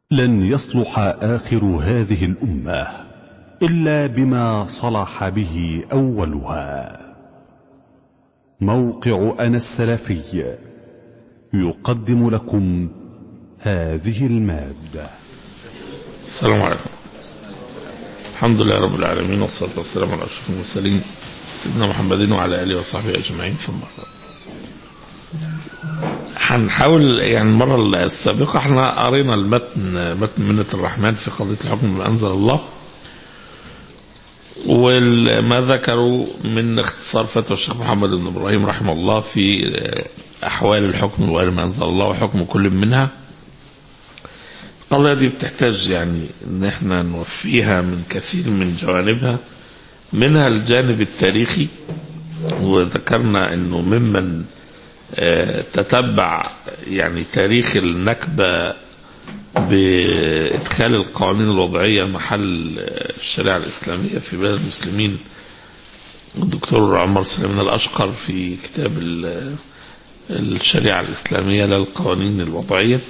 لن يصلح آخر هذه الأمة إلا بما صلح به أولها موقع أنا السلفي يقدم لكم هذه المادة السلام عليكم الحمد لله رب العالمين والصلاة والسلام على أشرف المرسلين سيدنا محمد وعلى آله وصحبه أجمعين ثم هنحاول يعني المرة السابقة احنا قرينا المتن متن منة الرحمن في قضية الحكم بما أنزل الله وما ذكروا من اختصار فتوى الشيخ محمد بن إبراهيم رحمه الله في أحوال الحكم وغير ما أنزل الله وحكم كل منها القضية دي بتحتاج يعني ان احنا نوفيها من كثير من جوانبها منها الجانب التاريخي وذكرنا انه ممن تتبع يعني تاريخ النكبة بإدخال القوانين الوضعية محل الشريعة الإسلامية في بلاد المسلمين الدكتور عمر سليمان الأشقر في كتاب الشريعة الإسلامية للقوانين الوضعية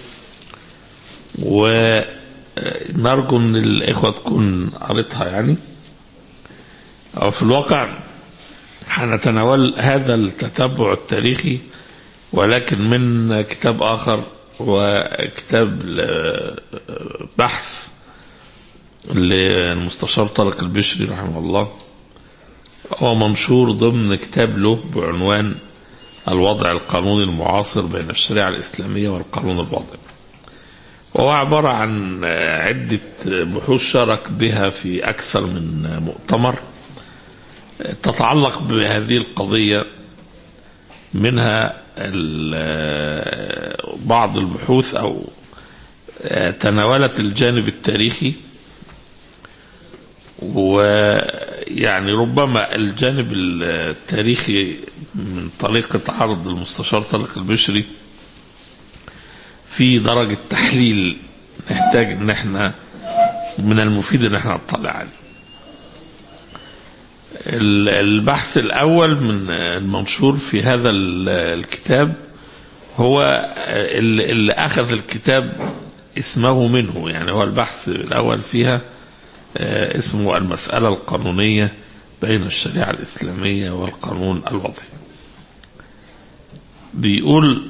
ونرجو ان الاخوه تكون قريتها يعني او في الواقع هنتناول هذا التتبع التاريخي ولكن من كتاب اخر وكتاب بحث للمستشار طارق البشري رحمه الله هو منشور ضمن كتاب له بعنوان الوضع القانوني المعاصر بين الشريعة الإسلامية والقانون الوضعي وهو عبارة عن عدة بحوث شارك بها في أكثر من مؤتمر تتعلق بهذه القضية منها بعض البحوث أو تناولت الجانب التاريخي ويعني ربما الجانب التاريخي من طريقة عرض المستشار طارق البشري في درجة تحليل نحتاج ان احنا من المفيد ان احنا نطلع عليه البحث الاول من المنشور في هذا الكتاب هو اللي اخذ الكتاب اسمه منه يعني هو البحث الاول فيها اسمه المسألة القانونية بين الشريعة الإسلامية والقانون الوضعي بيقول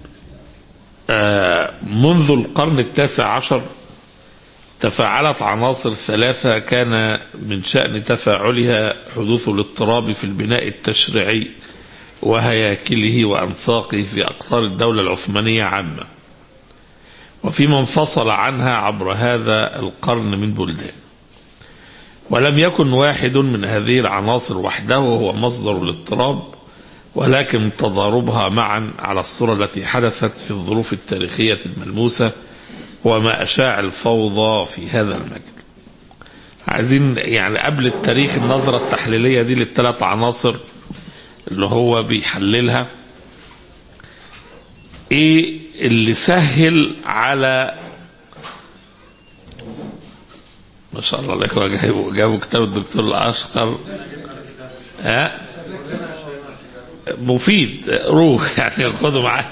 منذ القرن التاسع عشر تفاعلت عناصر ثلاثة كان من شأن تفاعلها حدوث الاضطراب في البناء التشريعي وهياكله وأنساقه في أقطار الدولة العثمانية عامة وفيما انفصل عنها عبر هذا القرن من بلدان ولم يكن واحد من هذه العناصر وحده هو مصدر الاضطراب ولكن تضاربها معا على الصورة التي حدثت في الظروف التاريخية الملموسة وما أشاع الفوضى في هذا المجال عايزين يعني قبل التاريخ النظرة التحليلية دي للثلاث عناصر اللي هو بيحللها ايه اللي سهل على ما شاء الله الاخوه جابوا جابوا كتاب الدكتور الاشقر ها مفيد روح يعني خذوا معاه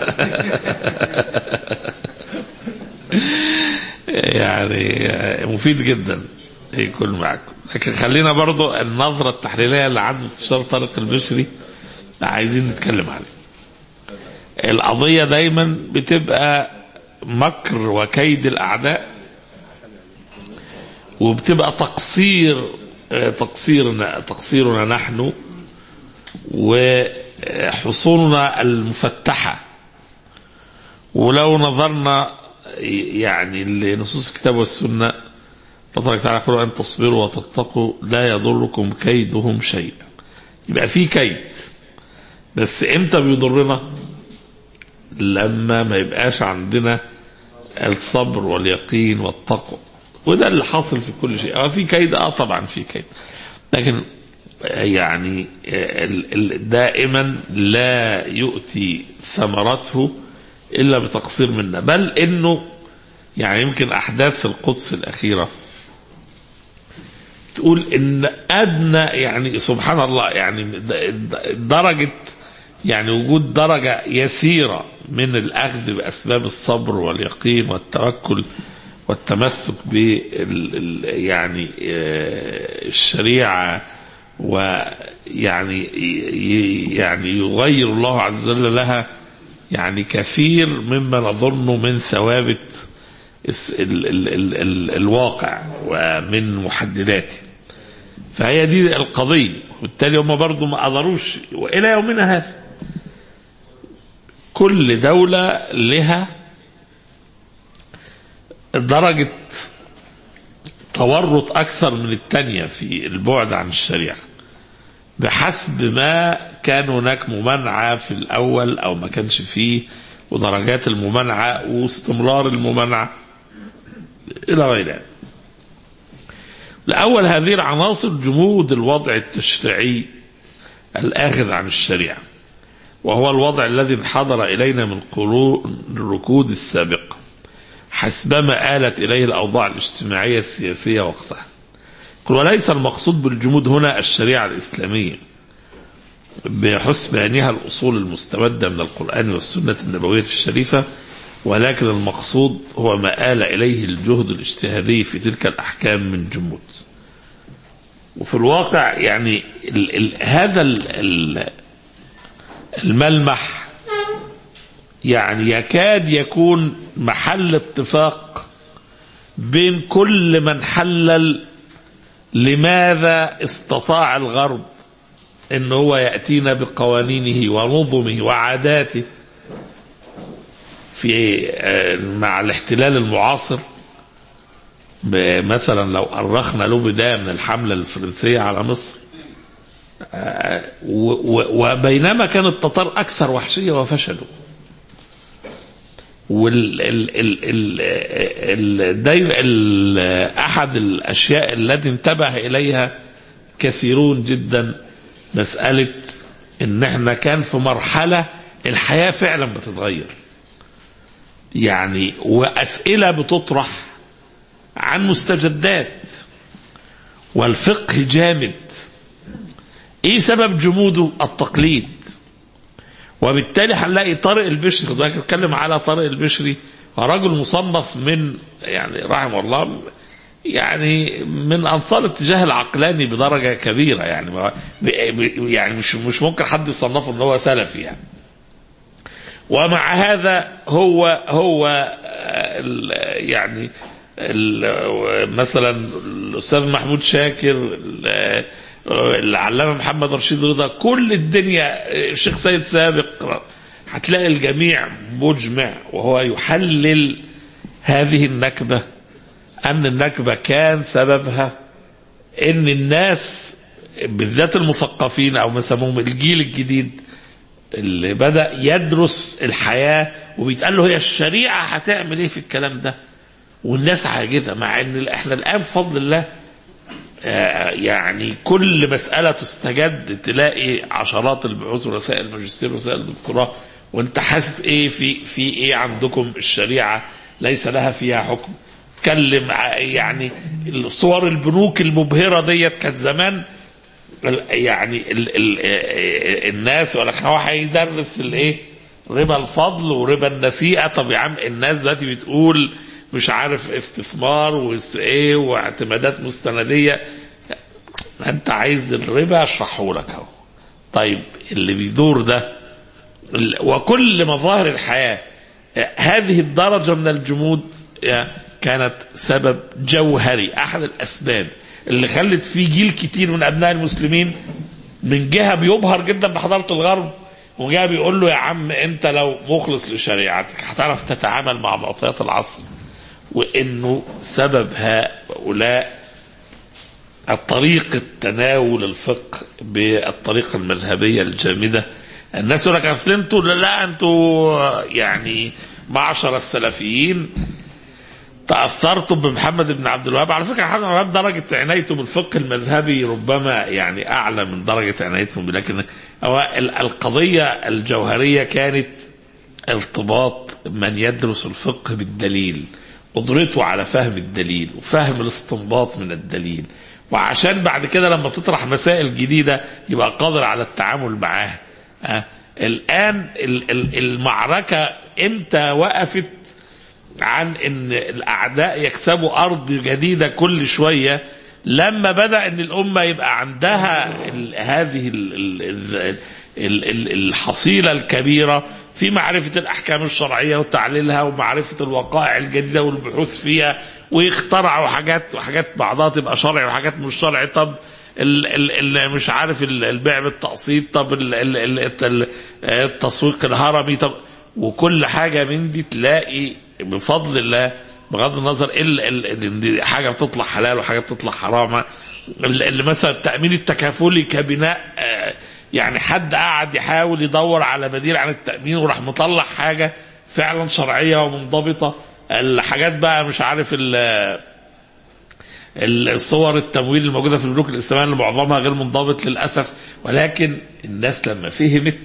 يعني مفيد جدا يكون معكم لكن خلينا برضو النظرة التحليلية اللي عند مستشار طارق البشري عايزين نتكلم عليه القضية دايما بتبقى مكر وكيد الأعداء وبتبقى تقصير تقصيرنا تقصيرنا نحن وحصوننا المفتحة ولو نظرنا يعني لنصوص الكتاب والسنة الله تعالى يقول أن تصبروا وتتقوا لا يضركم كيدهم شيئا يبقى في كيد بس امتى بيضرنا لما ما يبقاش عندنا الصبر واليقين والتقوى وده اللي حاصل في كل شيء اه في كيد اه طبعا في كيد لكن يعني دائما لا يؤتي ثمرته الا بتقصير منا بل انه يعني يمكن احداث القدس الاخيره تقول ان ادنى يعني سبحان الله يعني درجه يعني وجود درجه يسيره من الاخذ باسباب الصبر واليقين والتوكل والتمسك بال يعني الشريعة ويعني يعني يغير الله عز وجل لها يعني كثير مما نظنه من ثوابت ال ال ال ال الواقع ومن محدداته فهي دي القضية وبالتالي هم برضو ما قدروش وإلى يومنا هذا كل دولة لها درجة تورط أكثر من الثانية في البعد عن الشريعة بحسب ما كان هناك ممانعة في الأول أو ما كانش فيه ودرجات الممانعة واستمرار الممانعة إلى غير ذلك الأول هذه العناصر جمود الوضع التشريعي الآخذ عن الشريعة وهو الوضع الذي انحدر إلينا من قرون الركود السابقة حسبما آلت إليه الأوضاع الاجتماعية السياسية وقتها قل وليس المقصود بالجمود هنا الشريعة الإسلامية بحسبانها الأصول المستمدة من القرآن والسنة النبوية الشريفة ولكن المقصود هو ما آل إليه الجهد الاجتهادي في تلك الأحكام من جمود وفي الواقع يعني ال ال هذا ال الملمح يعني يكاد يكون محل اتفاق بين كل من حلل لماذا استطاع الغرب ان هو ياتينا بقوانينه ونظمه وعاداته في مع الاحتلال المعاصر مثلا لو أرخنا له بداية من الحملة الفرنسية على مصر وبينما كان التتار أكثر وحشية وفشلوا وال ال ال ال ال أحد الأشياء التي انتبه إليها كثيرون جدا مسألة إن إحنا كان في مرحلة الحياة فعلا بتتغير يعني وأسئلة بتطرح عن مستجدات والفقه جامد ايه سبب جموده التقليد وبالتالي هنلاقي طارق البشري ده بتكلم على طارق البشري رجل مصنف من يعني رحمه الله يعني من انصار الاتجاه العقلاني بدرجه كبيره يعني يعني مش مش ممكن حد يصنفه ان هو سلفي يعني ومع هذا هو هو يعني مثلا الاستاذ محمود شاكر العلامه محمد رشيد رضا كل الدنيا الشيخ سيد سابق هتلاقي الجميع مجمع وهو يحلل هذه النكبه ان النكبه كان سببها ان الناس بالذات المثقفين او ما يسموهم الجيل الجديد اللي بدا يدرس الحياه وبيتقال له هي الشريعه هتعمل ايه في الكلام ده والناس عاجزه مع ان احنا الان بفضل الله يعني كل مسألة تستجد تلاقي عشرات البحوث ورسائل الماجستير ورسائل الدكتوراه وانت حاسس ايه في في ايه عندكم الشريعة ليس لها فيها حكم تكلم يعني صور البنوك المبهرة ديت كانت زمان يعني ال ال الناس ولا هو هيدرس الايه ربا الفضل وربا النسيئة طب يا عم الناس دلوقتي بتقول مش عارف استثمار وايه واعتمادات مستنديه انت عايز الربا اشرحه لك اهو طيب اللي بيدور ده وكل مظاهر الحياه هذه الدرجه من الجمود كانت سبب جوهري احد الاسباب اللي خلت في جيل كتير من ابناء المسلمين من جهه بيبهر جدا بحضاره الغرب وجاء بيقول له يا عم انت لو مخلص لشريعتك هتعرف تتعامل مع معطيات العصر وانه سبب هؤلاء الطريقة تناول الفقه بالطريقة المذهبية الجامدة الناس يقول لك اصل انتوا لا انتوا يعني معشر السلفيين تأثرتم بمحمد بن عبد الوهاب على فكرة محمد بن عبد الوهاب درجة عنايته بالفقه المذهبي ربما يعني أعلى من درجة عنايتهم لكن هو القضية الجوهرية كانت ارتباط من يدرس الفقه بالدليل قدرته على فهم الدليل وفهم الاستنباط من الدليل وعشان بعد كده لما تطرح مسائل جديدة يبقى قادر على التعامل معاها أه؟ الآن المعركة امتى وقفت عن ان الاعداء يكسبوا ارض جديده كل شويه لما بدا ان الامه يبقى عندها ال هذه ال ال ال ال الحصيله الكبيره في معرفه الاحكام الشرعيه وتعليلها ومعرفه الوقائع الجديده والبحوث فيها ويخترعوا حاجات وحاجات بعضها تبقى شرعي وحاجات مش شرعي طب ال ال ال مش عارف ال- البيع بالتقسيط طب ال ال ال ال- التسويق الهرمي طب وكل حاجه من دي تلاقي بفضل الله بغض النظر الا ال- ان دي حاجه بتطلع حلال وحاجه بتطلع حرام ال- اللي مثلا التامين التكافلي كبناء آه، يعني حد قاعد يحاول يدور على بديل عن التامين وراح مطلع حاجه فعلا شرعيه ومنضبطه الحاجات بقى مش عارف ال- الصور التمويل الموجوده في البنوك الاسلاميه اللي معظمها غير منضبط للاسف ولكن الناس لما فهمت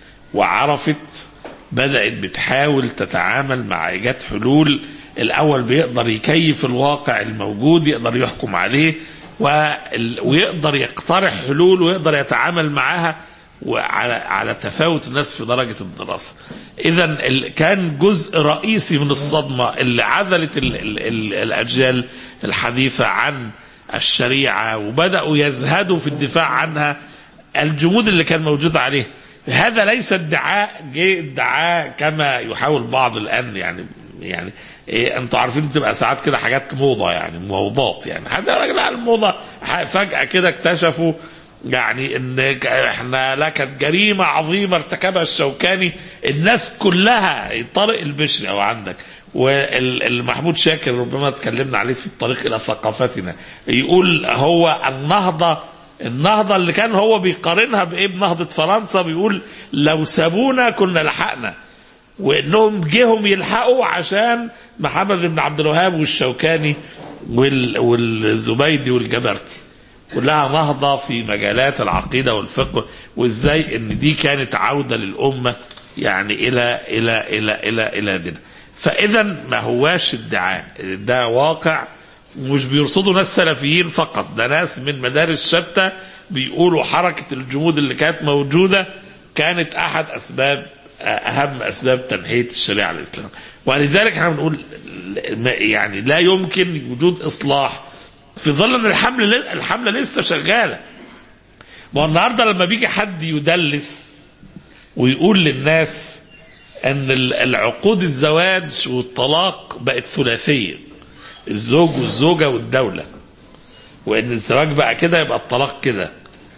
وعرفت بدات بتحاول تتعامل مع ايجاد حلول الاول بيقدر يكيف الواقع الموجود يقدر يحكم عليه وال- ويقدر يقترح حلول ويقدر يتعامل معاها وعلى على تفاوت الناس في درجه الدراسه. اذا ال- كان جزء رئيسي من الصدمه اللي عزلت ال ال ال الاجيال الحديثه عن الشريعه وبداوا يزهدوا في الدفاع عنها الجمود اللي كان موجود عليه. هذا ليس ادعاء جه ادعاء كما يحاول بعض الان يعني يعني إيه انتوا عارفين بتبقى ساعات كده حاجات موضه يعني موضات يعني حد راجل على الموضه ح- فجاه كده اكتشفوا يعني ان ك- احنا لا كانت جريمه عظيمه ارتكبها الشوكاني الناس كلها طارق البشري او عندك والمحمود شاكر ربما اتكلمنا عليه في الطريق الى ثقافتنا يقول هو النهضه النهضه اللي كان هو بيقارنها بايه بنهضه فرنسا بيقول لو سابونا كنا لحقنا وانهم جيهم يلحقوا عشان محمد بن عبد الوهاب والشوكاني وال- والزبيدي والجبرتي كلها نهضة في مجالات العقيدة والفقه وازاي ان دي كانت عودة للأمة يعني إلى إلى إلى إلى إلى دينها فإذا ما هواش ادعاء ده واقع مش بيرصدوا ناس سلفيين فقط ده ناس من مدارس شتى بيقولوا حركة الجمود اللي كانت موجودة كانت أحد أسباب أهم أسباب تنحية الشريعة الإسلامية ولذلك احنا بنقول يعني لا يمكن وجود إصلاح في ظل ان الحمله الحمله لسه شغاله ما هو النهارده لما بيجي حد يدلس ويقول للناس ان ال- العقود الزواج والطلاق بقت ثلاثيه الزوج والزوجه والدوله وان الزواج بقى كده يبقى الطلاق كده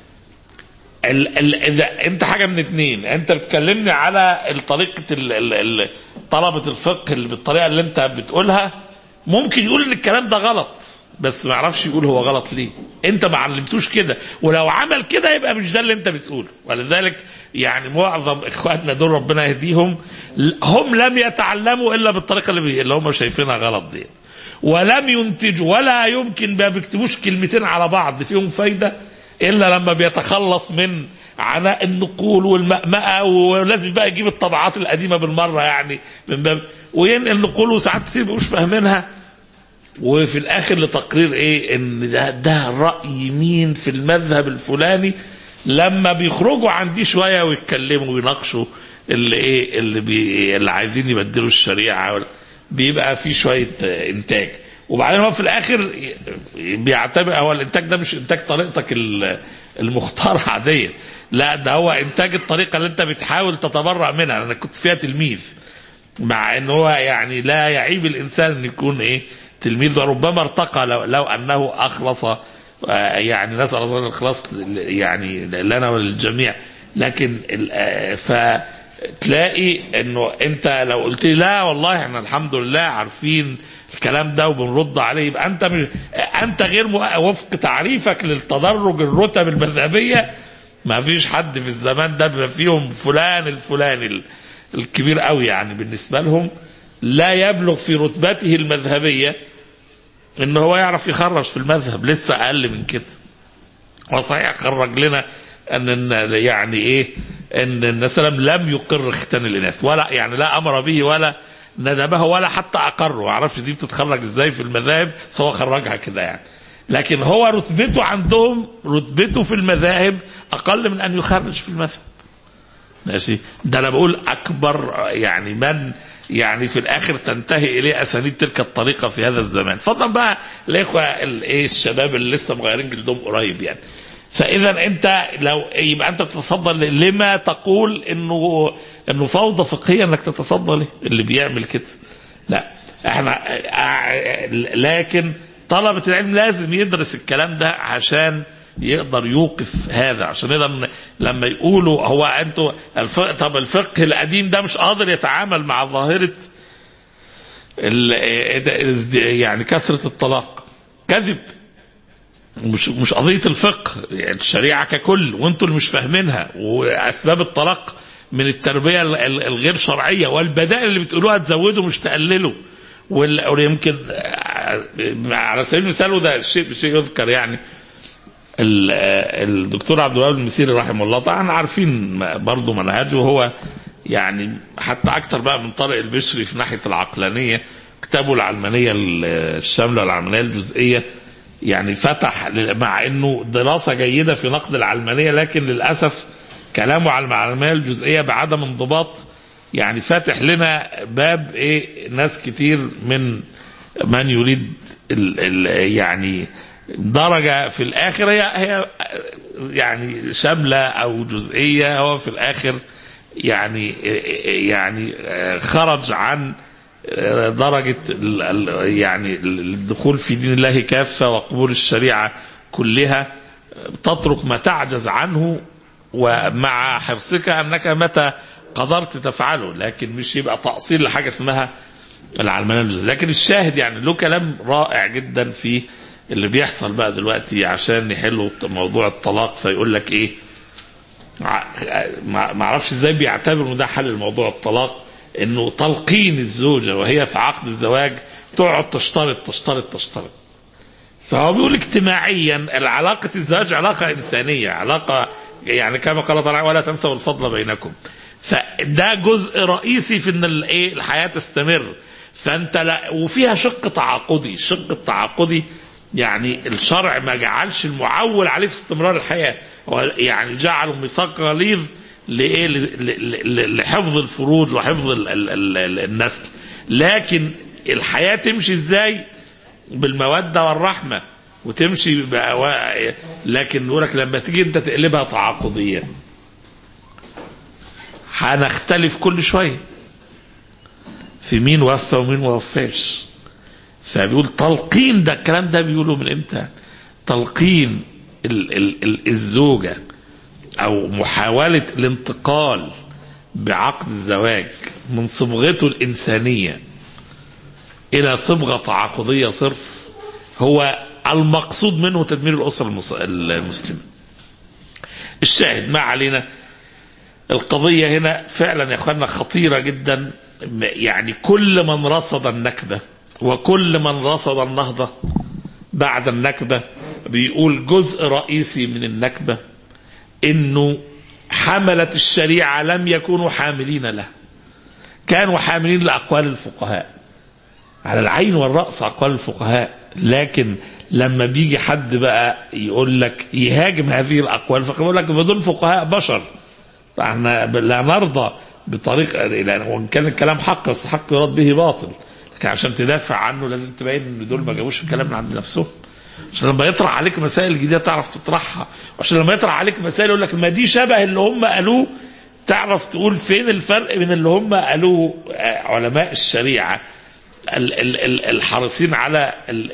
ال ال اذا انت حاجه من اتنين انت بتكلمني على طريقه ال ال ال طلبه الفقه اللي بالطريقه اللي انت بتقولها ممكن يقول ان الكلام ده غلط بس ما يعرفش يقول هو غلط ليه انت ما علمتوش كده ولو عمل كده يبقى مش ده اللي انت بتقوله ولذلك يعني معظم اخواتنا دول ربنا يهديهم هم لم يتعلموا الا بالطريقه اللي, بي... اللي هم شايفينها غلط دي ولم ينتجوا ولا يمكن ما بيكتبوش كلمتين على بعض فيهم فايده الا لما بيتخلص من عناء النقول والمأمأة ولازم بقى يجيب الطبعات القديمه بالمره يعني من باب وينقل نقول وساعات كتير مش فاهمينها وفي الاخر لتقرير ايه ان ده, ده راي مين في المذهب الفلاني لما بيخرجوا عن دي شويه ويتكلموا ويناقشوا اللي ايه اللي بي اللي عايزين يبدلوا الشريعه ولا- بيبقى في شويه آه، انتاج وبعدين هو في الاخر بيعتبر هو الانتاج ده مش انتاج طريقتك ال- المخترعه ديت لا ده هو انتاج الطريقه اللي انت بتحاول تتبرع منها انا كنت فيها تلميذ مع ان هو يعني لا يعيب الانسان ان يكون ايه تلميذ وربما ارتقى لو, لو انه اخلص آه، يعني نسال الله الاخلاص يعني لنا وللجميع لكن ال- آه، فتلاقي انه انت لو قلت لي لا والله احنا الحمد لله عارفين الكلام ده وبنرد عليه يبقى انت مش انت غير مؤ- وفق تعريفك للتدرج الرتب المذهبيه ما فيش حد في الزمان ده بما فيهم فلان الفلاني ال- الكبير قوي يعني بالنسبه لهم لا يبلغ في رتبته المذهبيه ان هو يعرف يخرج في المذهب لسه اقل من كده هو صحيح خرج لنا ان إن- يعني ايه ان النبي صلى الله عليه وسلم لم يقر ختان الاناث ولا يعني لا امر به ولا ندبه ولا حتى اقره ما اعرفش دي بتتخرج ازاي في المذاهب بس هو خرجها كده يعني لكن هو رتبته عندهم رتبته في المذاهب اقل من ان يخرج في المذهب ماشي ده انا بقول اكبر يعني من يعني في الاخر تنتهي اليه اسانيد تلك الطريقه في هذا الزمان فضلا بقى الاخوه الايه الشباب اللي لسه مغيرين جلدهم قريب يعني فاذا انت لو يبقى انت تتصدى لما تقول انه انه فوضى فقهيه انك تتصدى له اللي بيعمل كده لا احنا لكن طلبه العلم لازم يدرس الكلام ده عشان يقدر يوقف هذا عشان يقدر لما يقولوا هو انتوا الفقه طب الفقه القديم ده مش قادر يتعامل مع ظاهره يعني كثره الطلاق كذب مش مش قضيه الفقه يعني الشريعه ككل وانتوا اللي مش فاهمينها واسباب الطلاق من التربيه الغير شرعيه والبدائل اللي بتقولوها تزودوا مش تقللوا ويمكن على سبيل المثال وده شيء شيء يذكر يعني الدكتور عبد الوهاب المسيري رحمه الله طبعا عارفين برضه منهجه هو يعني حتى اكتر بقى من طارق البشري في ناحيه العقلانيه كتابه العلمانيه الشامله والعلمانيه الجزئيه يعني فتح مع انه دراسه جيده في نقد العلمانيه لكن للاسف كلامه على العلمانيه الجزئيه بعدم انضباط يعني فاتح لنا باب ايه ناس كتير من من يريد ال ال يعني درجة في الآخر هي هي يعني شاملة أو جزئية هو في الآخر يعني يعني خرج عن درجة يعني الدخول في دين الله كافة وقبول الشريعة كلها تترك ما تعجز عنه ومع حرصك أنك متى قدرت تفعله لكن مش يبقى تأصيل لحاجة اسمها العلمانية الجزئية لكن الشاهد يعني له كلام رائع جدا في اللي بيحصل بقى دلوقتي عشان يحلوا موضوع الطلاق فيقول لك ايه ما اعرفش ازاي بيعتبر ان ده حل الموضوع الطلاق انه تلقين الزوجه وهي في عقد الزواج تقعد تشترط تشترط تشترط فهو بيقول اجتماعيا العلاقة الزواج علاقة إنسانية علاقة يعني كما قال تعالى ولا تنسوا الفضل بينكم فده جزء رئيسي في ان الايه الحياه تستمر فانت لا وفيها شق تعاقدي الشق التعاقدي يعني الشرع ما جعلش المعول عليه في استمرار الحياه هو يعني جعله ميثاق غليظ لايه لحفظ الفروج وحفظ ال ال ال النسل لكن الحياه تمشي ازاي بالموده والرحمه وتمشي بقى لكن نقول لك لما تيجي انت تقلبها تعاقديه هنختلف كل شويه في مين وفى ومين ما وفاش فبيقول تلقين ده الكلام ده بيقوله من امتى تلقين ال ال ال الزوجة او محاولة الانتقال بعقد الزواج من صبغته الانسانية الى صبغة تعاقدية صرف هو المقصود منه تدمير الاسرة المسلمة الشاهد ما علينا القضية هنا فعلا يا اخوانا خطيرة جدا يعني كل من رصد النكبة وكل من رصد النهضة بعد النكبة بيقول جزء رئيسي من النكبة انه حملة الشريعة لم يكونوا حاملين لها كانوا حاملين لأقوال الفقهاء على العين والرأس أقوال الفقهاء لكن لما بيجي حد بقى يقول لك يهاجم هذه الأقوال فيقول لك دول فقهاء بشر احنا لا نرضى بطريقة وإن كان الكلام حق بس حق يراد به باطل لكن عشان تدافع عنه لازم تبين ان دول ما جابوش الكلام من عند نفسهم عشان لما يطرح عليك مسائل جديده تعرف تطرحها وعشان لما يطرح عليك مسائل يقول لك ما دي شبه اللي هم قالوه تعرف تقول فين الفرق بين اللي هم قالوه علماء الشريعه الحريصين على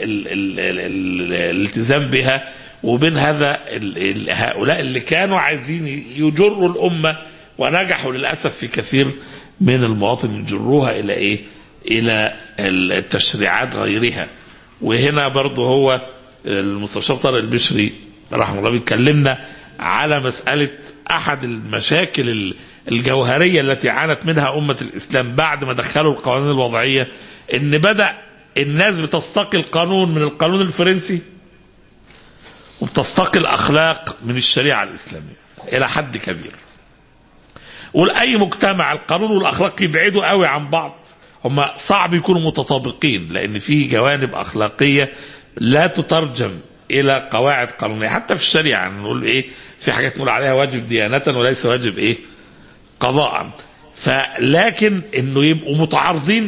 الالتزام بها وبين هذا هؤلاء اللي كانوا عايزين يجروا الامه ونجحوا للاسف في كثير من المواطن يجروها الى ايه؟ الى التشريعات غيرها وهنا برضه هو المستشار طارق البشري رحمه الله بيكلمنا على مسألة أحد المشاكل الجوهرية التي عانت منها أمة الإسلام بعد ما دخلوا القوانين الوضعية إن بدأ الناس بتستقي القانون من القانون الفرنسي وبتستقي الأخلاق من الشريعة الإسلامية إلى حد كبير ولأي مجتمع القانون والأخلاق يبعدوا قوي عن بعض هم صعب يكونوا متطابقين لأن فيه جوانب أخلاقية لا تترجم الى قواعد قانونيه حتى في الشريعه نقول ايه في حاجات نقول عليها واجب ديانه وليس واجب ايه قضاء فلكن انه يبقوا متعارضين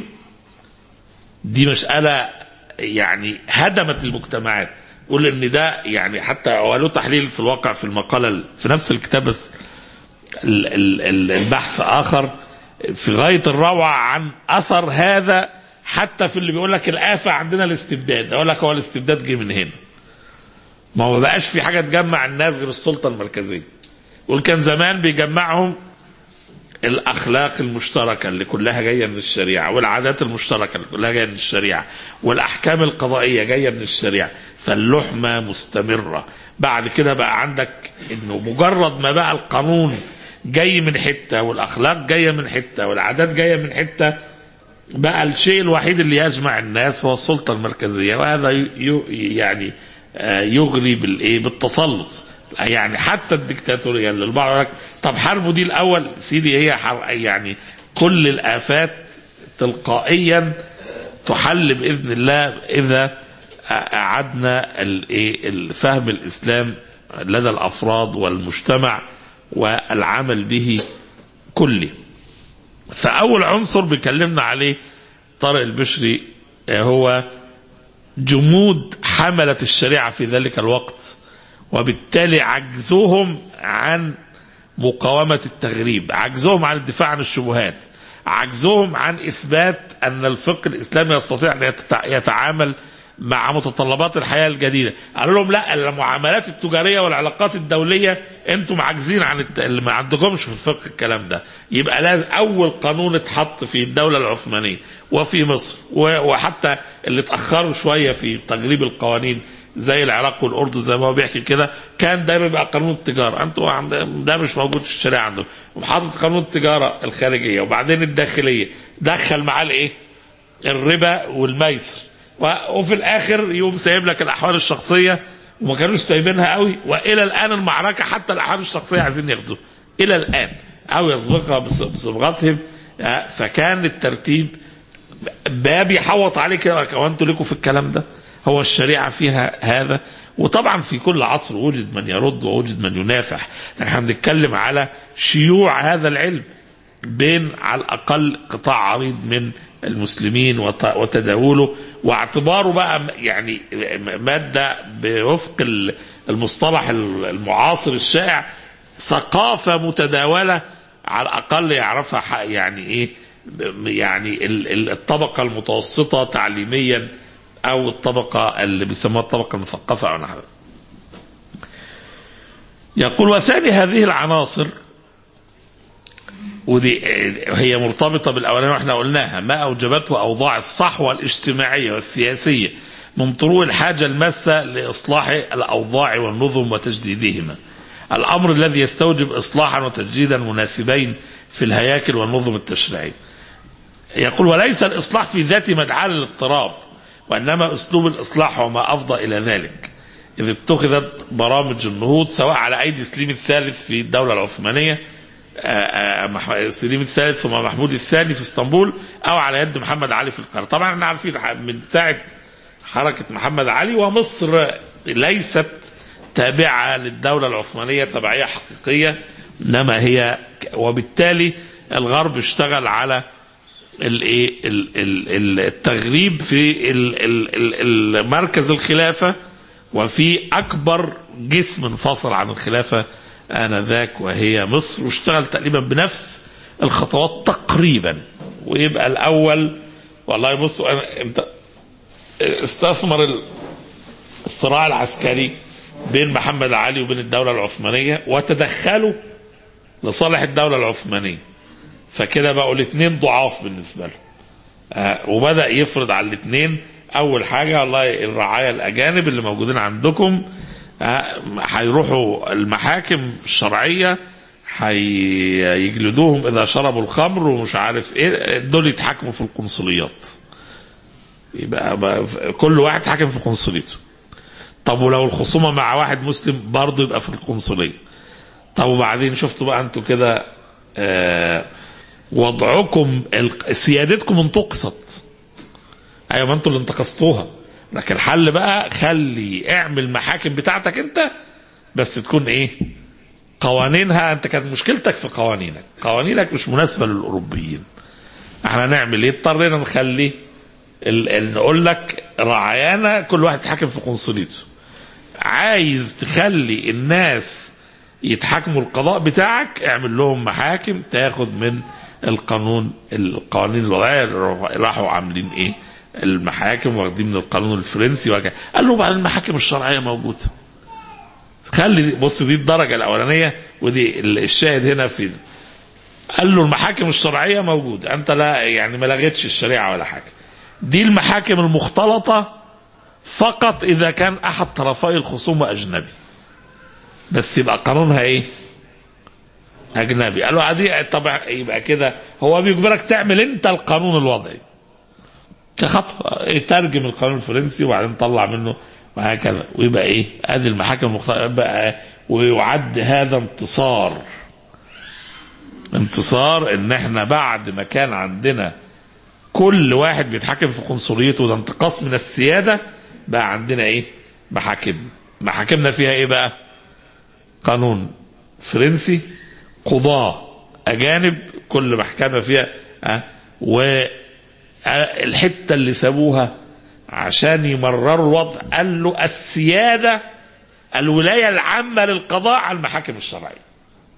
دي مسألة يعني هدمت المجتمعات قول ان ده يعني حتى هو له تحليل في الواقع في المقالة ال- في نفس الكتاب بس ال- ال- ال- البحث اخر في غاية الروعة عن اثر هذا حتى في اللي بيقول لك الآفة عندنا الاستبداد اقول لك هو الاستبداد جه من هنا ما هو ما بقاش في حاجة تجمع الناس غير السلطة المركزية يقول كان زمان بيجمعهم الاخلاق المشتركه اللي كلها جايه من الشريعه والعادات المشتركه اللي كلها جايه من الشريعه والاحكام القضائيه جايه من الشريعه فاللحمه مستمره بعد كده بقى عندك انه مجرد ما بقى القانون جاي من حته والاخلاق جايه من حته والعادات جايه من حته بقى الشيء الوحيد اللي يجمع الناس هو السلطه المركزيه وهذا ي- ي- يعني آه، يغري بالايه بالتسلط يعني حتى الدكتاتوريه اللي البعض يقول لك طب حاربوا دي الاول سيدي هي حر يعني كل الافات تلقائيا تحل باذن الله اذا اعدنا الايه الفهم الاسلام لدى الافراد والمجتمع والعمل به كله فاول عنصر بيكلمنا عليه طارق البشري آه، هو جمود حملة الشريعة في ذلك الوقت وبالتالي عجزهم عن مقاومة التغريب عجزهم عن الدفاع عن الشبهات عجزهم عن إثبات أن الفقه الإسلامي يستطيع أن يتع- يتعامل مع متطلبات الحياة الجديدة قالوا لهم لا المعاملات التجارية والعلاقات الدولية انتم عاجزين عن الت... اللي ما عندكمش في الفقه الكلام ده يبقى لازم أول قانون اتحط في الدولة العثمانية وفي مصر و... وحتى اللي اتأخروا شوية في تجريب القوانين زي العراق والاردن زي ما هو بيحكي كده كان ده بيبقى قانون التجاره انتوا عند- ده مش موجود في الشريعه عندهم وحاطط قانون التجاره الخارجيه وبعدين الداخليه دخل معاه الايه؟ الربا والميسر و- وفي الاخر يقوم سايب لك الاحوال الشخصيه وما كانوش سايبينها قوي والى الان المعركه حتى الاحوال الشخصيه عايزين ياخدوها الى الان او يسبقها بص- بصبغتهم آه، فكان الترتيب باب يحوط عليه كده هو انتوا لكم في الكلام ده هو الشريعه فيها هذا وطبعا في كل عصر وجد من يرد ووجد من ينافح احنا بنتكلم على شيوع هذا العلم بين على الاقل قطاع عريض من المسلمين وت- وتداوله واعتباره بقى م- يعني م- ماده بوفق ال- المصطلح ال- المعاصر الشائع ثقافه متداوله على الاقل يعرفها ح- يعني ايه ب- يعني ال- ال- الطبقه المتوسطه تعليميا او الطبقه اللي بيسموها الطبقه المثقفه او نحو يقول وثاني هذه العناصر ودي هي مرتبطة بالأولانية واحنا قلناها ما أوجبته أوضاع الصحوة الاجتماعية والسياسية من طروق الحاجة الماسة لإصلاح الأوضاع والنظم وتجديدهما الأمر الذي يستوجب إصلاحا وتجديدا مناسبين في الهياكل والنظم التشريعية يقول وليس الإصلاح في ذات مدعاة للاضطراب وإنما أسلوب الإصلاح وما أفضى إلى ذلك إذ اتخذت برامج النهوض سواء على أيدي سليم الثالث في الدولة العثمانية آه، آه، مح- سليم الثالث ثم محمود الثاني في اسطنبول أو على يد محمد علي في القاهرة طبعا احنا عارفين ح- من ساعة حركة محمد علي ومصر ليست تابعة للدولة العثمانية تبعية حقيقية إنما هي ك- وبالتالي الغرب اشتغل على الايه ال- ال- ال- التغريب في ال- ال- ال- ال- مركز الخلافه وفي اكبر جسم انفصل عن الخلافه انذاك وهي مصر واشتغل تقريبا بنفس الخطوات تقريبا ويبقى الاول والله بصوا أنا انت استثمر ال- الصراع العسكري بين محمد علي وبين الدوله العثمانيه وتدخلوا لصالح الدوله العثمانيه فكده بقوا الاثنين ضعاف بالنسبه له آه وبدا يفرض على الاثنين اول حاجه والله الرعايه الاجانب اللي موجودين عندكم آه، هيروحوا المحاكم الشرعيه هيجلدوهم اذا شربوا الخمر ومش عارف ايه دول يتحاكموا في القنصليات يبقى بقى كل واحد حاكم في قنصليته طب ولو الخصومه مع واحد مسلم برضه يبقى في القنصليه طب وبعدين شفتوا بقى انتوا كده آه وضعكم ال- سيادتكم انتقصت ايوه ما انتوا اللي انتقصتوها لكن الحل بقى خلي اعمل محاكم بتاعتك انت بس تكون ايه قوانينها انت كانت مشكلتك في قوانينك قوانينك مش مناسبه للاوروبيين احنا نعمل ايه اضطرينا نخلي ال... ال... نقول لك رعايانا كل واحد يتحكم في قنصليته عايز تخلي الناس يتحكموا القضاء بتاعك اعمل لهم محاكم تاخد من القانون القوانين الوضعيه راحوا عاملين ايه المحاكم واخدين من القانون الفرنسي وكذا قال له بقى المحاكم الشرعيه موجوده خلي بص دي الدرجه الاولانيه ودي الشاهد هنا في قال له المحاكم الشرعيه موجوده انت لا يعني ما لغيتش الشريعه ولا حاجه دي المحاكم المختلطه فقط اذا كان احد طرفي الخصومه اجنبي بس يبقى قانونها ايه اجنبي قالوا عادي طب يبقى كده هو بيجبرك تعمل انت القانون الوضعي كخطأ ترجم القانون الفرنسي وبعدين طلع منه وهكذا ويبقى ايه ادي المحاكم المختلفه بقى ويعد هذا انتصار انتصار ان احنا بعد ما كان عندنا كل واحد بيتحكم في قنصليته ده انتقاص من السياده بقى عندنا ايه محاكم محاكمنا فيها ايه بقى قانون فرنسي قضاة أجانب كل محكمة فيها أه والحتة اللي سابوها عشان يمرروا الوضع قال له السيادة الولاية العامة للقضاء على المحاكم الشرعية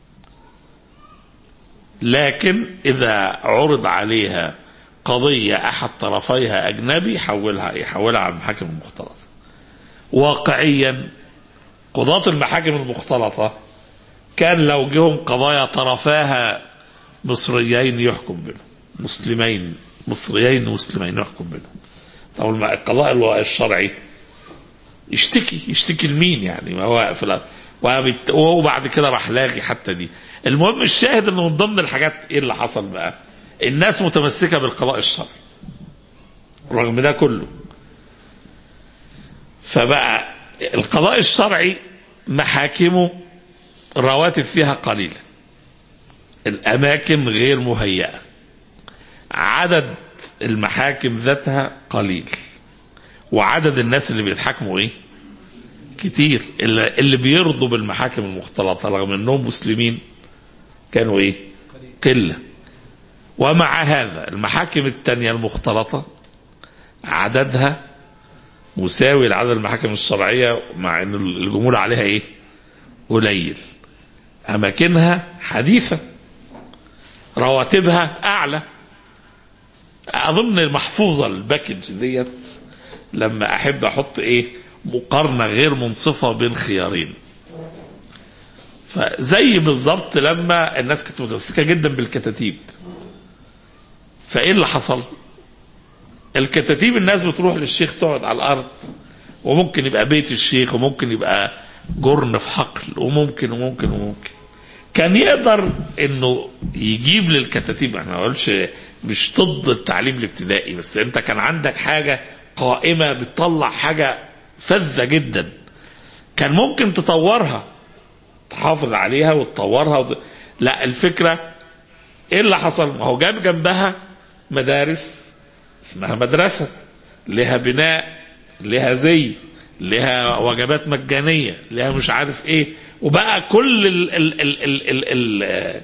لكن إذا عرض عليها قضية أحد طرفيها أجنبي يحولها يحولها على المحاكم المختلطة واقعيا قضاة المحاكم المختلطة كان لو جهم قضايا طرفاها مصريين يحكم بينهم مسلمين مصريين مسلمين يحكم بينهم طب القضاء الشرعي يشتكي يشتكي لمين يعني ما هو في الأرض. وبعد كده راح لاغي حتى دي المهم الشاهد انه من ضمن الحاجات ايه اللي حصل بقى الناس متمسكه بالقضاء الشرعي رغم ده كله فبقى القضاء الشرعي محاكمه رواتب فيها قليلة الأماكن غير مهيئة عدد المحاكم ذاتها قليل وعدد الناس اللي بيتحاكموا ايه كتير اللي, اللي بيرضوا بالمحاكم المختلطة رغم انهم مسلمين كانوا ايه قلة ومع هذا المحاكم التانية المختلطة عددها مساوي لعدد المحاكم الشرعية مع ان الجمهور عليها ايه قليل أماكنها حديثة رواتبها أعلى أظن محفوظة الباكج ديت لما أحب أحط إيه مقارنة غير منصفة بين خيارين فزي بالظبط لما الناس كانت متمسكة جدا بالكتاتيب فإيه اللي حصل؟ الكتاتيب الناس بتروح للشيخ تقعد على الأرض وممكن يبقى بيت الشيخ وممكن يبقى جرن في حقل وممكن وممكن وممكن كان يقدر انه يجيب للكتاتيب انا ما اقولش مش ضد التعليم الابتدائي بس انت كان عندك حاجه قائمه بتطلع حاجه فذه جدا كان ممكن تطورها تحافظ عليها وتطورها وت... لا الفكره ايه اللي حصل؟ ما هو جاب جنبها مدارس اسمها مدرسه لها بناء لها زي لها وجبات مجانية لها مش عارف ايه وبقى كل ال ال ال ال ال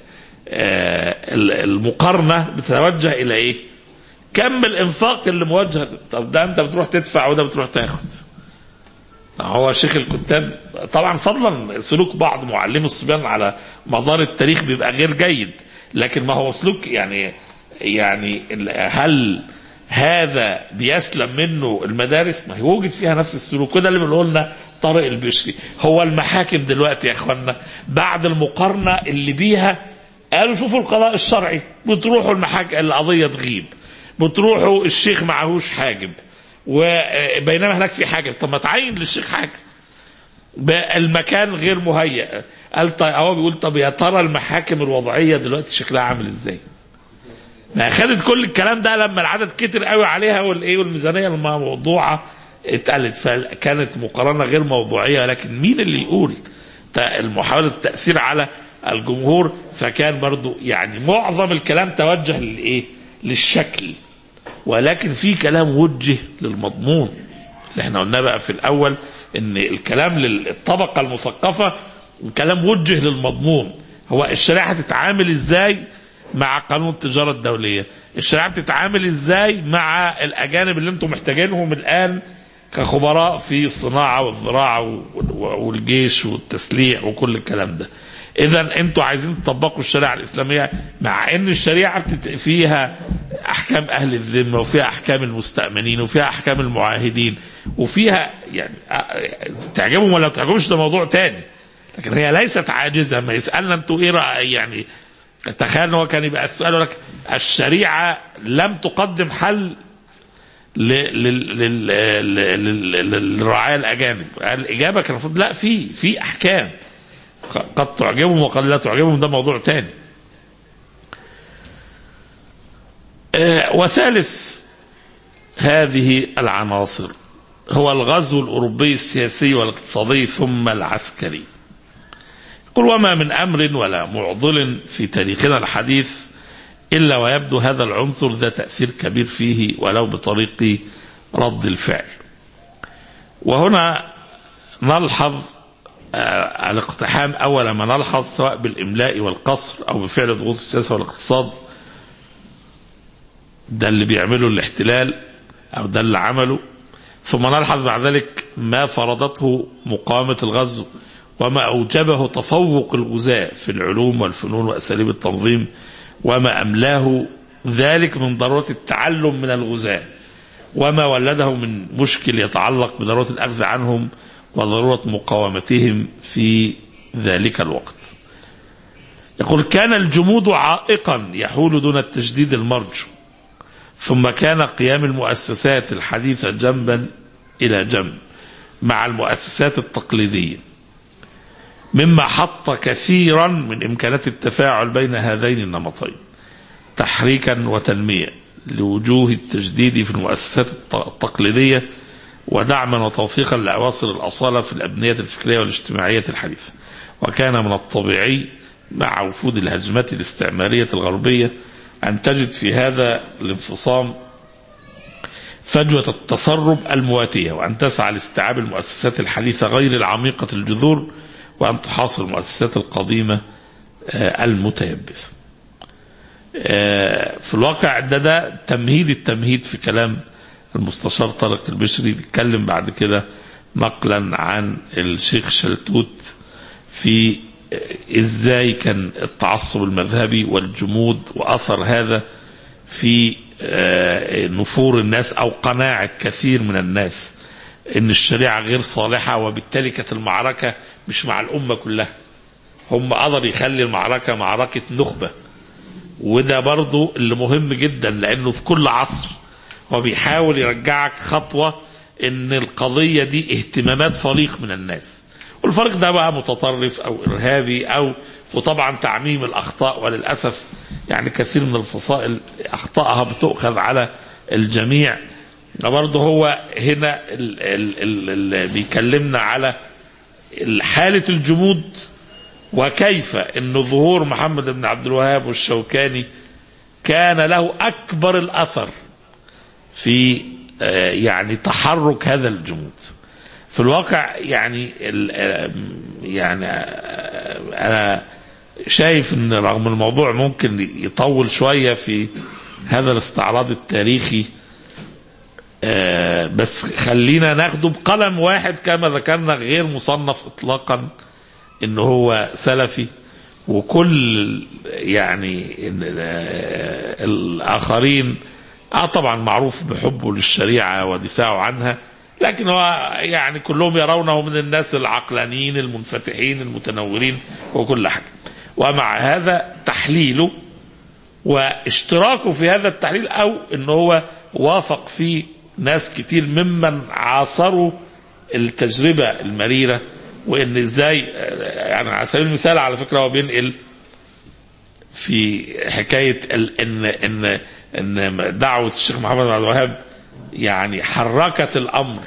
ال المقارنة بتتوجه الى ايه كم الانفاق اللي موجه طب ده انت بتروح تدفع وده بتروح تاخد هو شيخ الكتاب طبعا فضلا سلوك بعض معلمي الصبيان على مدار التاريخ بيبقى غير جيد لكن ما هو سلوك يعني يعني هل هذا بيسلم منه المدارس ما يوجد فيها نفس السلوك وده اللي بنقول لنا طارق البشري هو المحاكم دلوقتي يا اخوانا بعد المقارنه اللي بيها قالوا شوفوا القضاء الشرعي بتروحوا المحاكم القضيه تغيب بتروحوا الشيخ معهوش حاجب وبينما هناك في حاجب طب ما تعين للشيخ حاجب المكان غير مهيأ قال طيب هو بيقول طب يا ترى المحاكم الوضعيه دلوقتي شكلها عامل ازاي؟ ما خدت كل الكلام ده لما العدد كتر قوي عليها والايه والميزانيه الموضوعه اتقالت فكانت مقارنه غير موضوعيه لكن مين اللي يقول محاوله التاثير على الجمهور فكان برضو يعني معظم الكلام توجه للايه؟ للشكل ولكن في كلام وجه للمضمون اللي احنا قلناه بقى في الاول ان الكلام للطبقه المثقفه كلام وجه للمضمون هو الشريعه هتتعامل ازاي مع قانون التجاره الدوليه الشريعه بتتعامل ازاي مع الاجانب اللي انتم محتاجينهم الان كخبراء في الصناعه والزراعه و- والجيش والتسليح وكل الكلام ده اذا انتوا عايزين تطبقوا الشريعه الاسلاميه مع ان الشريعه بتت- فيها احكام اهل الذمه وفيها احكام المستامنين وفيها احكام المعاهدين وفيها يعني اه، تعجبهم ولا ما تعجبهمش ده موضوع تاني لكن هي ليست عاجزه ما يسالنا انتوا ايه رأي يعني تخيل ان هو كان يبقى السؤال يقول لك الشريعه لم تقدم حل ل- لل- لل- لل- لل- للرعايا الاجانب الاجابه كان المفروض لا في في احكام قد تعجبهم وقد لا تعجبهم ده موضوع تاني آه، وثالث هذه العناصر هو الغزو الأوروبي السياسي والاقتصادي ثم العسكري قل وما من أمر ولا معضل في تاريخنا الحديث إلا ويبدو هذا العنصر ذا تأثير كبير فيه ولو بطريق رد الفعل وهنا نلحظ آه، الاقتحام أول ما نلحظ سواء بالإملاء والقصر أو بفعل ضغوط السياسة والاقتصاد ده اللي بيعمله الاحتلال أو ده اللي عمله ثم نلحظ بعد ذلك ما فرضته مقاومة الغزو وما أوجبه تفوق الغزاة في العلوم والفنون وأساليب التنظيم وما أملاه ذلك من ضرورة التعلم من الغزاة وما ولده من مشكل يتعلق بضرورة الأخذ عنهم وضرورة مقاومتهم في ذلك الوقت يقول كان الجمود عائقا يحول دون التجديد المرجو ثم كان قيام المؤسسات الحديثة جنبا إلى جنب مع المؤسسات التقليدية مما حط كثيرا من إمكانات التفاعل بين هذين النمطين تحريكا وتنمية لوجوه التجديد في المؤسسات الت- التقليدية ودعما وتوثيقا لأواصر الأصالة في الأبنية الفكرية والاجتماعية الحديثة وكان من الطبيعي مع وفود الهجمات الاستعمارية الغربية أن تجد في هذا الانفصام فجوة التسرب المواتية وأن تسعى لاستيعاب المؤسسات الحديثة غير العميقة الجذور وأن تحاصر المؤسسات القديمة آه، المتيبسة آه، في الواقع ده ده تمهيد التمهيد في كلام المستشار طارق البشري بيتكلم بعد كده نقلا عن الشيخ شلتوت في آه، ازاي كان التعصب المذهبي والجمود واثر هذا في آه، نفور الناس او قناعه كثير من الناس ان الشريعه غير صالحه وبالتالي كانت المعركه مش مع الامه كلها هم قدر يخلي المعركه معركه نخبه وده برضو اللي مهم جدا لانه في كل عصر هو بيحاول يرجعك خطوه ان القضيه دي اهتمامات فريق من الناس والفريق ده بقى متطرف او ارهابي او وطبعا تعميم الاخطاء وللاسف يعني كثير من الفصائل اخطائها بتؤخذ على الجميع ده برضه هو هنا اللي بيكلمنا على حاله الجمود وكيف ان ظهور محمد بن عبد الوهاب والشوكاني كان له اكبر الاثر في آه، يعني تحرك هذا الجمود في الواقع يعني ال- آه، يعني آه، انا شايف ان رغم الموضوع ممكن يطول شويه في هذا الاستعراض التاريخي آه، بس خلينا ناخده بقلم واحد كما ذكرنا غير مصنف اطلاقا ان هو سلفي وكل يعني إن- آه، الاخرين اه طبعا معروف بحبه للشريعه ودفاعه عنها لكن هو يعني كلهم يرونه من الناس العقلانيين المنفتحين المتنورين وكل حاجه ومع هذا تحليله واشتراكه في هذا التحليل او ان هو وافق فيه ناس كتير ممن عاصروا التجربه المريره وان ازاي يعني على سبيل المثال على فكره هو بينقل في حكايه ال- ان ان ان دعوه الشيخ محمد بن عبد الوهاب يعني حركت الامر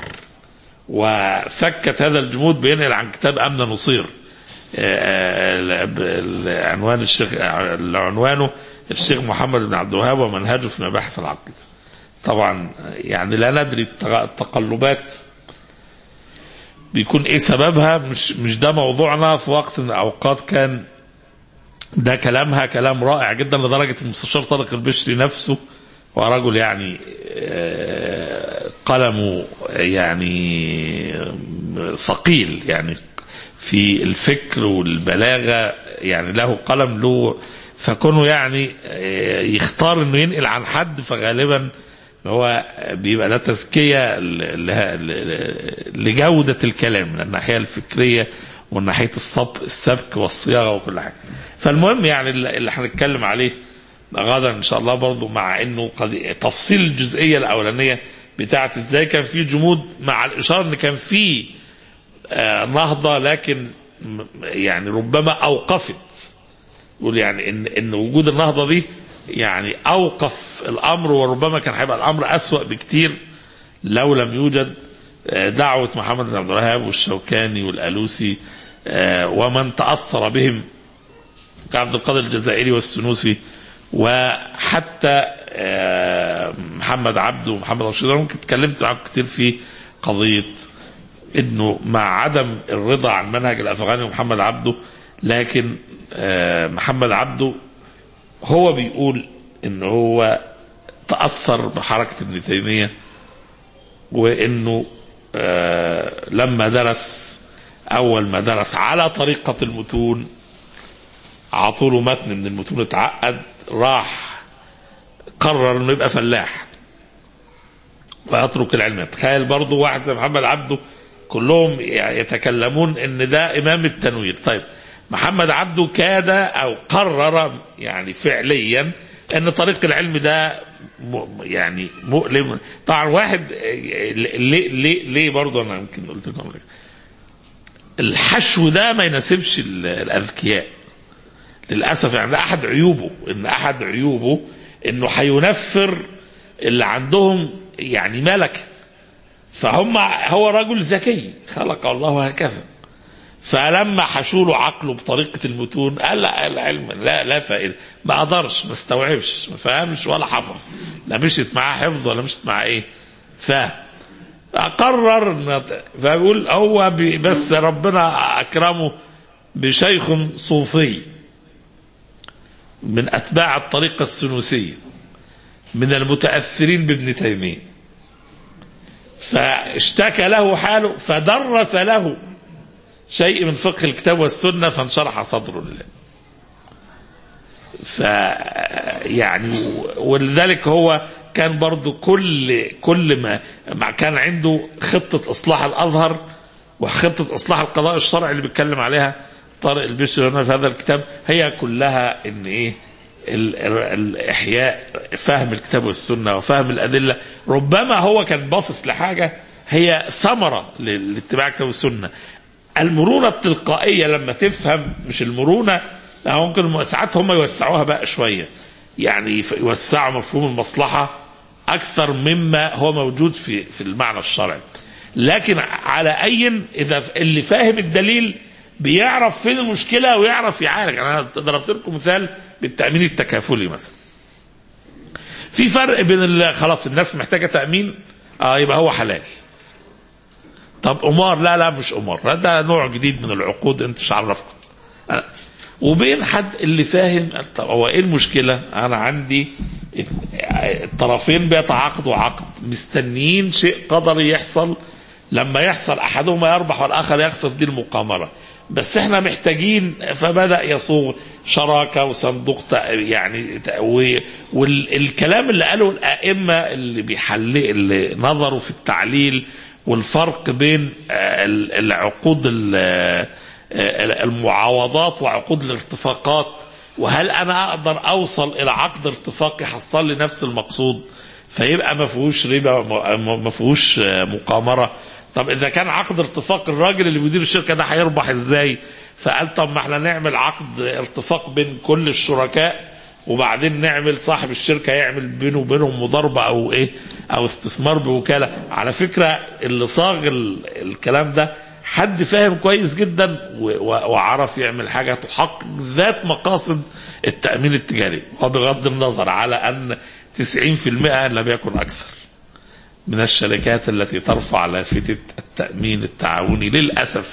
وفكت هذا الجمود بينقل عن كتاب امن نصير آه، ال- ال- عنوان الشيخ عنوانه الشيخ محمد بن عبد الوهاب ومنهجه في مباحث العقيده طبعا يعني لا ندري التغ- التقلبات بيكون ايه سببها مش مش ده موضوعنا في وقت من الاوقات كان ده كلامها كلام رائع جدا لدرجه المستشار طارق البشري نفسه ورجل يعني آه، قلمه يعني ثقيل يعني في الفكر والبلاغه يعني له قلم له فكونه يعني آه، يختار انه ينقل عن حد فغالبا هو بيبقى ده تزكيه ل- ل- ل- لجوده الكلام من الناحيه الفكريه ومن ناحيه الصب السبك والصياغه وكل حاجه. فالمهم يعني اللي اللي هنتكلم عليه غدا ان شاء الله برضو مع انه قد تفصيل الجزئيه الاولانيه بتاعت ازاي كان في جمود مع الاشاره ان كان في آه، نهضه لكن م- يعني ربما اوقفت يقول يعني ان ان وجود النهضه دي يعني اوقف الامر وربما كان هيبقى الامر اسوا بكتير لو لم يوجد آه، دعوه محمد بن عبد الوهاب والشوكاني والالوسي آه، ومن تاثر بهم كعبد القادر الجزائري والسنوسي وحتى آه، محمد عبده ومحمد رشيد أنا ممكن اتكلمت معاكم كتير في قضيه انه مع عدم الرضا عن منهج الافغاني ومحمد عبده لكن آه، محمد عبده هو بيقول ان هو تاثر بحركه ابن تيميه وانه آه، لما درس اول ما درس على طريقه المتون عطوا له متن من المتون اتعقد راح قرر انه يبقى فلاح ويترك العلم تخيل برضه واحد زي محمد عبده كلهم يتكلمون ان ده امام التنوير طيب محمد عبده كاد او قرر يعني فعليا ان طريق العلم ده م- يعني مؤلم طبعا واحد ليه ليه ليه برضه انا يمكن قلت لكم قبل كده. الحشو ده ما يناسبش ال- الاذكياء للاسف يعني ده احد عيوبه ان احد عيوبه انه هينفر اللي عندهم يعني ملكه فهم هو رجل ذكي خلق الله هكذا فلما حشوا له عقله بطريقه المتون قال لا العلم لا لا فائده ما قدرش ما استوعبش ما فهمش ولا حفظ لا مشيت معاه حفظ ولا مشيت معاه ايه فهم قرر إن- فبيقول هو بي- بس ربنا اكرمه بشيخ صوفي من اتباع الطريقه السنوسيه من المتاثرين بابن تيميه فاشتكى له حاله فدرس له شيء من فقه الكتاب والسنه فانشرح صدره لله ف يعني ولذلك هو كان برضو كل كل ما ما كان عنده خطه اصلاح الازهر وخطه اصلاح القضاء الشرعي اللي بيتكلم عليها طارق البشري هنا في هذا الكتاب هي كلها ان ايه ال- ال- الاحياء فهم الكتاب والسنه وفهم الادله ربما هو كان باصص لحاجه هي ثمره ل- لاتباع الكتاب والسنه المرونه التلقائيه لما تفهم مش المرونه لا، ممكن ساعات هم يوسعوها بقى شويه يعني يف- يوسعوا مفهوم المصلحه اكثر مما هو موجود في في المعنى الشرعي لكن على اي اذا ف- اللي فاهم الدليل بيعرف فين المشكله ويعرف يعالج انا ضربت لكم مثال بالتامين التكافلي مثلا في فرق بين ال- خلاص الناس محتاجه تامين اه يبقى هو حلال طب قمار لا لا مش قمار ده نوع جديد من العقود انت مش عرفكم آه. وبين حد اللي فاهم طب هو ايه المشكله انا عندي الطرفين بيتعاقدوا عقد مستنيين شيء قدري يحصل لما يحصل احدهما يربح والاخر يخسر دي المقامره بس احنا محتاجين فبدا يصوغ شراكه وصندوق تأ- يعني تأ- و- والكلام اللي قاله الائمه اللي بيحل اللي نظروا في التعليل والفرق بين آه، ال- العقود ال- آه، المعاوضات وعقود الارتفاقات وهل انا اقدر اوصل الى عقد ارتفاق يحصل لي نفس المقصود فيبقى ما فيهوش ربا م- ما فيهوش آه، مقامره طب اذا كان عقد ارتفاق الراجل اللي بيدير الشركه ده هيربح ازاي فقال طب ما احنا نعمل عقد ارتفاق بين كل الشركاء وبعدين نعمل صاحب الشركه يعمل بينه وبينهم مضاربه او ايه او استثمار بوكاله على فكره اللي صاغ ال- الكلام ده حد فاهم كويس جدا و- و- وعرف يعمل حاجه تحقق ذات مقاصد التامين التجاري وبغض النظر على ان 90% لم يكن اكثر من الشركات التي ترفع لافتة التأمين التعاوني للأسف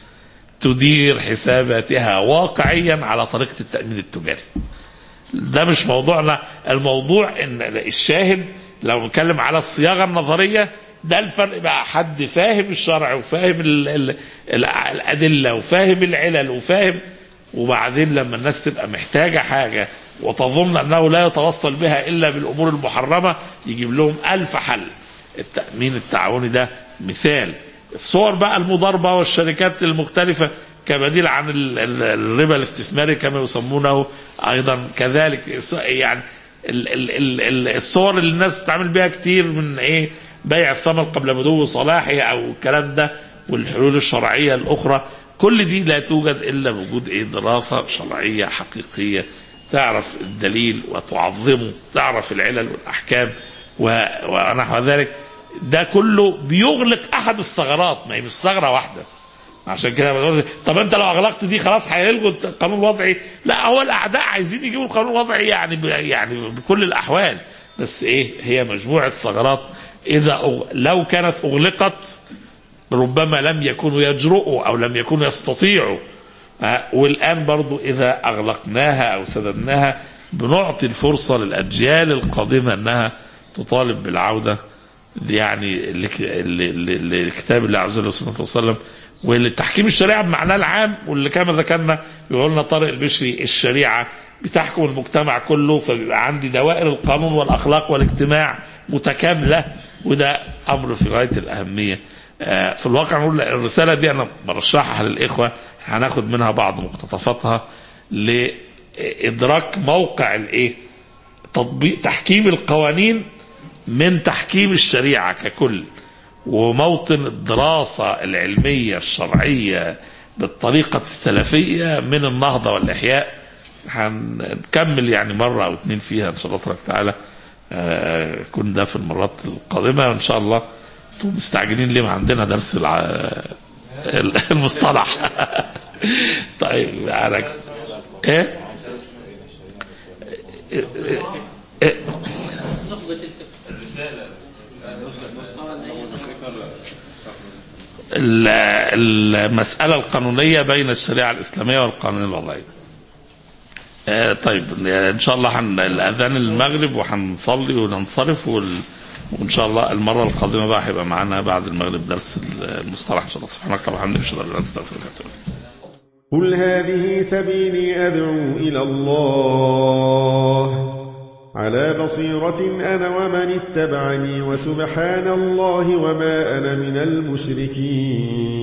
تدير حساباتها واقعيا على طريقة التأمين التجاري ده مش موضوعنا الموضوع ان الشاهد لو نتكلم على الصياغة النظرية ده الفرق بقى حد فاهم الشرع وفاهم ال ال ال الأدلة وفاهم العلل وفاهم وبعدين لما الناس تبقى محتاجة حاجة وتظن أنه لا يتوصل بها إلا بالأمور المحرمة يجيب لهم ألف حل التأمين التعاوني ده مثال الصور بقى المضاربة والشركات المختلفة كبديل عن ال- ال- الربا الاستثماري كما يسمونه أيضا كذلك يعني ال- ال- ال- ال- الصور اللي الناس تتعامل بها كتير من ايه بيع الثمن قبل بدو صلاحه او الكلام ده والحلول الشرعيه الاخرى كل دي لا توجد الا بوجود ايه دراسه شرعيه حقيقيه تعرف الدليل وتعظمه تعرف العلل والاحكام و- ونحو ذلك ده كله بيغلق احد الثغرات ما هي مش ثغره واحده عشان كده بقول طب انت لو اغلقت دي خلاص هيلغوا القانون الوضعي لا هو الاعداء عايزين يجيبوا القانون الوضعي يعني ب- يعني بكل الاحوال بس ايه هي مجموعه ثغرات اذا أغ... لو كانت اغلقت ربما لم يكونوا يجرؤوا او لم يكونوا يستطيعوا آه، والان برضو اذا اغلقناها او سددناها بنعطي الفرصه للاجيال القادمه انها تطالب بالعوده يعني لك- ل- ل- لكتاب الله عز وجل وسنه الله صلى الله عليه وسلم ولتحكيم الشريعه بمعناها العام واللي كما ذكرنا يقول لنا طارق البشري الشريعه بتحكم المجتمع كله فبيبقى عندي دوائر القانون والاخلاق والاجتماع متكامله وده امر في غايه الاهميه. آه، في الواقع نقول الرساله دي انا برشحها للاخوه هناخد منها بعض مقتطفاتها لادراك موقع الايه؟ تطبيق تحكيم القوانين من تحكيم الشريعه ككل. وموطن الدراسة العلمية الشرعية بالطريقة السلفية من النهضة والإحياء هنكمل يعني مرة أو اتنين فيها إن شاء الله تبارك وتعالى آه، يكون ده في المرات القادمة وإن شاء الله انتم مستعجلين ليه ما عندنا درس الع... المصطلح طيب يعني ايه إيه؟ إيه؟ ال- المسألة القانونية بين الشريعة الإسلامية والقانون الوضعي آه، طيب ان شاء الله حن الاذان المغرب وهنصلي وننصرف وال... وان شاء الله المره القادمه بقى هيبقى معانا بعد المغرب درس المصطلح ان شاء الله سبحانك اللهم وبحمدك اشهد ان لا اله الا انت استغفرك واتوب اليك قل هذه سبيلي أدعو إلى الله على بصيرة أنا ومن اتبعني وسبحان الله وما أنا من المشركين